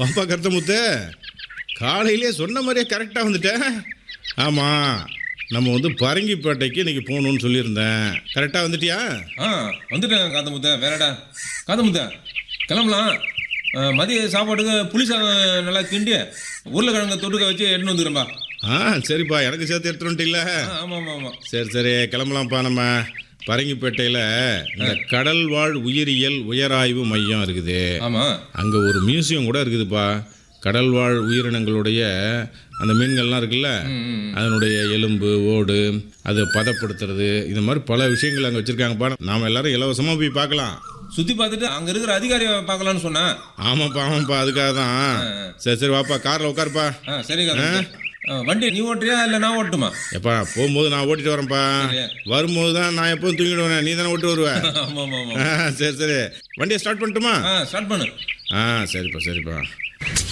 பாப்பா கருத்தமுத்து காலையிலே சொன்ன மாதிரியே கரெக்டாக வந்துட்டேன் ஆமாம் நம்ம வந்து பரங்கிப்பேட்டைக்கு இன்னைக்கு போகணும்னு சொல்லியிருந்தேன் கரெக்டாக வந்துட்டியா ஆ வந்துட்டேன் காத்தமுத்த வேறடா காத்தமுத்த கிளம்பலாம் ஆ, மதிய சாப்பாட்டுக்கு புளி சாதம் நல்லா கிண்டி உருளைக்கிழங்கு தொட்டுக்க வச்சு எடுத்துன்னு வந்துடும்பா ஆ சரிப்பா எனக்கு சேர்த்து எடுத்துட்டு வந்துட்டில்ல ஆ ஆமாம் ஆமாம் ஆமாம் சரி சரி கிளம்பலாம்ப்பா நம்ம பரங்கிப்பேட்டையில் இந்த கடல் வாழ் உயிரியல் உயராய்வு மையம் இருக்குது ஆமாம் அங்கே ஒரு மியூசியம் கூட இருக்குதுப்பா கடல் வாழ் உயிரினங்களுடைய அந்த மீன்கள்லாம் இருக்குல்ல அதனுடைய எலும்பு ஓடு அதை பதப்படுத்துறது இந்த மாதிரி பல விஷயங்கள் அங்கே வச்சுருக்காங்கப்பா நாம் எல்லாரும் இலவசமாக போய் பார்க்கலாம் சுற்றி பார்த்துட்டு அங்கே இருக்கிற அதிகாரியை பார்க்கலான்னு சொன்னேன் ஆமாப்பா ஆமாப்பா அதுக்காக தான் சரி சரி வாப்பா காரில் உட்காருப்பா ஆ சரி காத்தமுத்த ஆ, வண்டி நீ ஓட்டுறியா இல்லை நான் ஓட்டுமா எப்பா போகும்போது நான் ஓட்டிட்டு வரேன்ப்பா சரி. வரும்போது தான் நான் எப்போதும் தூங்கிடுவேன் நீ தானே ஓட்டு வருவ ஆமாம் ஆமாம் ஆமாம் ஆ, சரி சரி வண்டியை ஸ்டார்ட் பண்ணட்டுமா ஆ ஸ்டார்ட் பண்ணு ஆ சரிப்பா சரிப்பா